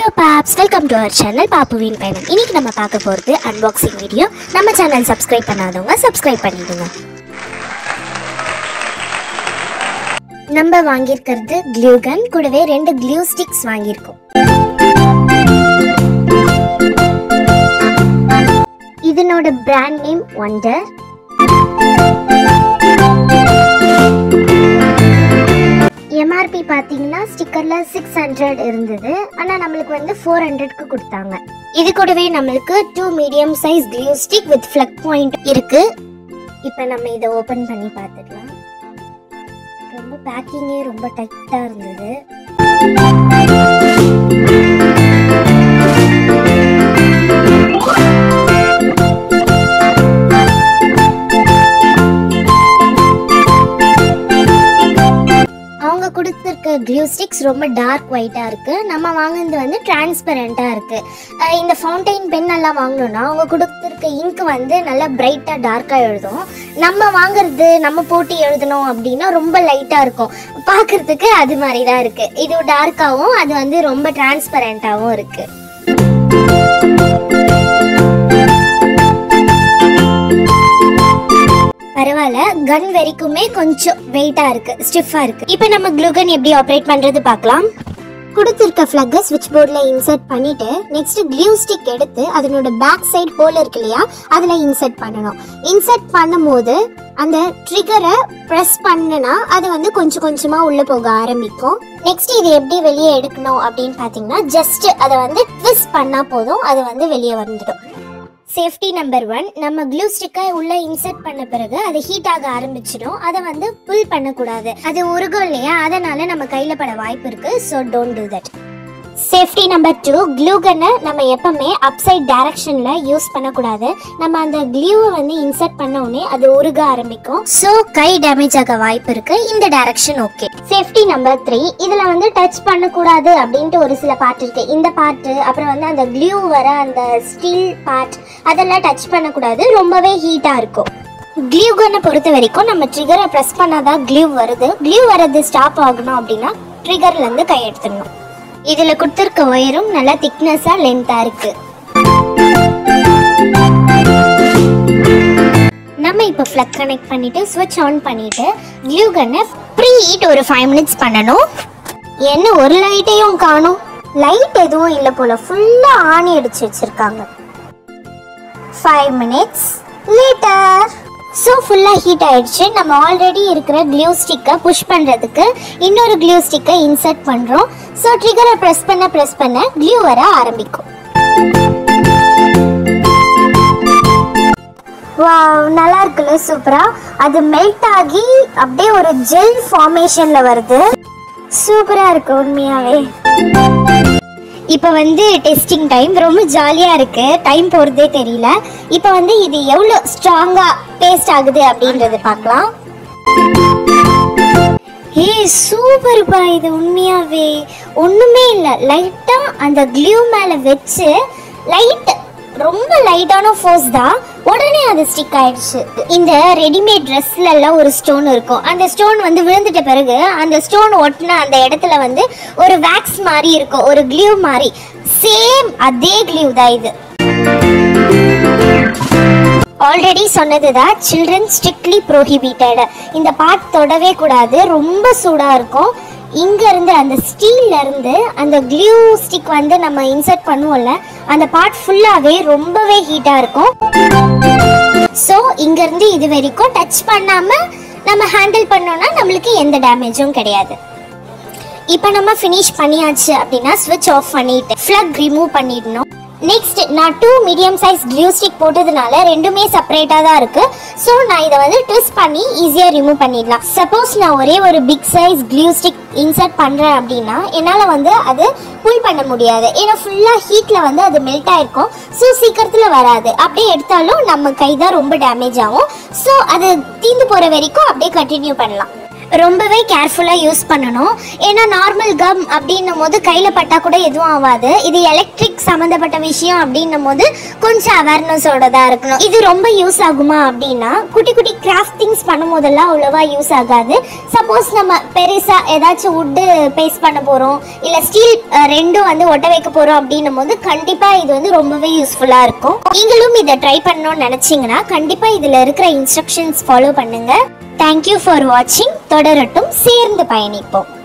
hello பாப்ஸ் welcome to our channel பாப்புவின் பயணம் இன்னைக்கு நம்ம பார்க்க போகிறது அன்பாக்சிங் வீடியோ நம்ம சேனல் சப்ஸ்கிரைப் பண்ணாதவங்க சப்ஸ்கிரைப் பண்ணிடுங்க நம்ம வாங்கியிருக்கிறது க்ளூ கன் கூடவே ரெண்டு க்ளூ ஸ்டிக்ஸ் வாங்கியிருக்கோம் இதனோட பிராண்ட் நேம் ஒண்டர் எம்ஆர்பி பார்த்தீங்கன்னா ஸ்டிக்கரில் சிக்ஸ் ஹண்ட்ரட் இருந்தது ஆனால் நம்மளுக்கு வந்து ஃபோர் ஹண்ட்ரட்க்கு கொடுத்தாங்க இது கூடவே நம்மளுக்கு two medium size glue stick with plug point இருக்கு இப்போ நம்ம இதை ஓப்பன் பண்ணி பார்த்துக்கலாம் ரொம்ப பேக்கிங்கே ரொம்ப டைட்டாக இருந்தது அவங்க கொடுத்துருக்க க்ளூ ஸ்டிக்ஸ் ரொம்ப டார்க் ஒயிட்டாக இருக்குது நம்ம வாங்கினது வந்து டிரான்ஸ்பரண்ட்டாக இருக்குது இந்த ஃபவுண்டைன் பென் எல்லாம் வாங்கினோன்னா அவங்க கொடுத்துருக்க இங்க் வந்து நல்லா பிரைட்டாக டார்க்காக எழுதும் நம்ம வாங்குறது நம்ம போட்டு எழுதணும் அப்படின்னா ரொம்ப லைட்டாக இருக்கும் பார்க்குறதுக்கு அது மாதிரி தான் இருக்குது இது டார்க்காகவும் அது வந்து ரொம்ப டிரான்ஸ்பரண்ட்டாகவும் இருக்குது பரவாயில்ல கன் வரைக்குமே கொஞ்சம் வெயிட்டா இருக்கு ஸ்டிஃபா இருக்கு இப்போ நம்ம க்ளூகன் எப்படி ஆப்ரேட் பண்றது பார்க்கலாம் கொடுத்துருக்க ஃப்ளக்கை ஸ்விட்ச் போர்டில் இன்சர்ட் பண்ணிட்டு நெக்ஸ்ட் க்ளூ ஸ்டிக் எடுத்து அதனோட பேக் சைடு ஹோல் இருக்கு இல்லையா அதில் இன்சர்ட் பண்ணணும் இன்சர்ட் பண்ணும்போது அந்த ட்ரிகரை ப்ரெஸ் பண்ணுனா அது வந்து கொஞ்சம் கொஞ்சமாக உள்ளே போக ஆரம்பிக்கும் நெக்ஸ்ட் இது எப்படி வெளியே எடுக்கணும் அப்படின்னு பார்த்தீங்கன்னா ஜஸ்ட் அதை வந்து ட்விஸ்ட் பண்ணால் போதும் அது வந்து வெளியே வந்துடும் சேஃப்டி நம்பர் ஒன் நம்ம க்ளூ ஸ்டிக்கை உள்ள இன்சர்ட் பண்ண பிறகு அது ஹீட் ஆக ஆரம்பிச்சிடும் அதை வந்து புல் பண்ணக்கூடாது அது உருகும் இல்லையா அதனால நம்ம கையில பட வாய்ப்பு இருக்கு so don't do that safety number two glue கன்னை நம்ம எப்பவுமே அப்சைட் டைரக்ஷன்ல யூஸ் பண்ணக்கூடாது நம்ம அந்த க்ளூவை வந்து இன்சர்ட் பண்ண உடனே அது உருக ஆரம்பிக்கும் ஸோ கை டேமேஜ் ஆக வாய்ப்பு இருக்கு இந்த direction okay safety number three இதுல வந்து டச் பண்ணக்கூடாது அப்படின்ட்டு ஒரு சில பார்ட் இருக்கு இந்த பார்ட் அப்புறம் வந்து அந்த க்ளூ வர அந்த ஸ்டீல் பார்ட் அதெல்லாம் டச் பண்ணக்கூடாது ரொம்பவே ஹீட்டா இருக்கும் க்ளூ கன்னை பொறுத்த வரைக்கும் நம்ம ட்ரிகரை ப்ரெஸ் பண்ணாதான் க்ளூ வருது க்ளூ வரது ஸ்டாப் ஆகணும் அப்படின்னா ட்ரிகர்ல இருந்து கை எடுத்துடணும் இதுல கொடுத்துருக்க ஒயரும் நல்லா திக்னஸா லென்த்தா இருக்கு நம்ம இப்போ ஃப்ளக் கனெக்ட் பண்ணிட்டு ஸ்விட்ச் ஆன் பண்ணிட்டு க்ளூ கன்னை ப்ரீ ஹீட் ஒரு ஃபைவ் மினிட்ஸ் பண்ணணும் என்ன ஒரு லைட்டையும் காணும் லைட் எதுவும் இல்லை போல ஃபுல்லா ஆணி அடிச்சு வச்சிருக்காங்க ஃபைவ் மினிட்ஸ் லேட்டர் ஸோ ஃபுல்லாக ஹீட் ஆயிடுச்சு நம்ம ஆல்ரெடி இருக்கிற க்ளூ ஸ்டிக்கை புஷ் பண்ணுறதுக்கு இன்னொரு க்ளூ ஸ்டிக்கை இன்சர்ட் பண்ணுறோம் ஸோ ட்ரிகரை ப்ரெஸ் பண்ண ப்ரெஸ் பண்ண க்ளூ வர ஆரம்பிக்கும் வாவ் நல்லா இருக்குல்ல சூப்பரா அது மெல்ட் ஆகி அப்படியே ஒரு ஜெல் ஃபார்மேஷன்ல வருது சூப்பரா இருக்கு உண்மையாவே இப்போ வந்து டெஸ்டிங் டைம் ரொம்ப ஜாலியாக இருக்கு டைம் போகிறதே தெரியல இப்போ வந்து இது எவ்வளோ ஸ்ட்ராங்காக டேஸ்ட் ஆகுது அப்படின்றது பார்க்கலாம் ஏய் சூப்பர்ப்பா இது உண்மையாவே ஒன்றுமே இல்லை லைட்டாக அந்த க்ளூ மேலே வச்சு லைட் ரொம்ப லைட்டான ஃபோர்ஸ் தான் உடனே அது ஸ்டிக் ஆயிடுச்சு இந்த ரெடிமேட் ட்ரெஸ்ல எல்லாம் ஒரு ஸ்டோன் இருக்கும் அந்த ஸ்டோன் வந்து விழுந்துட்ட பிறகு அந்த ஸ்டோன் ஒட்டின அந்த இடத்துல வந்து ஒரு வேக்ஸ் மாதிரி இருக்கும் ஒரு க்ளூ மாதிரி சேம் அதே க்ளூ தான் இது ஆல்ரெடி சொன்னதுதான் சில்ட்ரன் ஸ்ட்ரிக்ட்லி ப்ரோஹிபிட்டட் இந்த பார்ட் தொடவே கூடாது ரொம்ப சூடா இருக்கும் இங்க இருந்து அந்த ஸ்டீல்ல இருந்து அந்த க்ளூ ஸ்டிக் வந்து நம்ம இன்சர்ட் பண்ணுவோம்ல அந்த பார்ட் ஃபுல்லாவே ரொம்பவே ஹீட்டா இருக்கும் ஸோ இங்க இருந்து இது வரைக்கும் டச் பண்ணாம நம்ம ஹேண்டில் பண்ணோம்னா நம்மளுக்கு எந்த டேமேஜும் கிடையாது இப்போ நம்ம ஃபினிஷ் பண்ணியாச்சு அப்படின்னா ஸ்விட்ச் ஆஃப் பண்ணிட்டு ஃப்ளக் ரிமூவ் பண்ணிடணும் நெக்ஸ்ட் நான் two medium size glue stick போட்டதுனால ரெண்டுமே செப்பரேட்டாக தான் இருக்கு ஸோ நான் இதை வந்து ட்விஸ்ட் பண்ணி ஈஸியாக ரிமூவ் பண்ணிடலாம் சப்போஸ் நான் ஒரே ஒரு big size glue stick insert பண்ணுறேன் அப்படின்னா என்னால் வந்து அது புல் பண்ண முடியாது ஏன்னா ஃபுல்லாக ஹீட்டில் வந்து அது மெல்ட் ஆயிருக்கும் ஸோ சீக்கிரத்தில் வராது அப்படியே எடுத்தாலும் நம்ம கை தான் ரொம்ப டேமேஜ் ஆகும் ஸோ அது தீந்து போகிற வரைக்கும் அப்படியே கண்டினியூ பண்ணலாம் ரொம்பவே கேர்ஃபுல்லாக யூஸ் பண்ணணும் ஏன்னா நார்மல் கம் அப்படின்னும் போது கையில் பட்டா கூட எதுவும் ஆகாது இது எலக்ட்ரிக் சம்மந்தப்பட்ட விஷயம் அப்படின்னும் போது கொஞ்சம் அவேர்னஸோட தான் இருக்கணும் இது ரொம்ப யூஸ் ஆகுமா அப்படின்னா குட்டி குட்டி கிராஃப்ட் திங்ஸ் பண்ணும் போதெல்லாம் அவ்வளோவா யூஸ் ஆகாது சப்போஸ் நம்ம பெருசாக ஏதாச்சும் வுட்டு பேஸ்ட் பண்ண போகிறோம் இல்லை ஸ்டீல் ரெண்டும் வந்து ஒட்ட வைக்க போகிறோம் அப்படின்னும் போது கண்டிப்பாக இது வந்து ரொம்பவே யூஸ்ஃபுல்லாக இருக்கும் நீங்களும் இதை ட்ரை பண்ணணும்னு நினச்சிங்கன்னா கண்டிப்பாக இதில் இருக்கிற இன்ஸ்ட்ரக்ஷன்ஸ் ஃபாலோ பண்ணுங்கள் தேங்க்யூ ஃபார் வாட்சிங் தொடரட்டும் சேர்ந்து பயணிப்போம்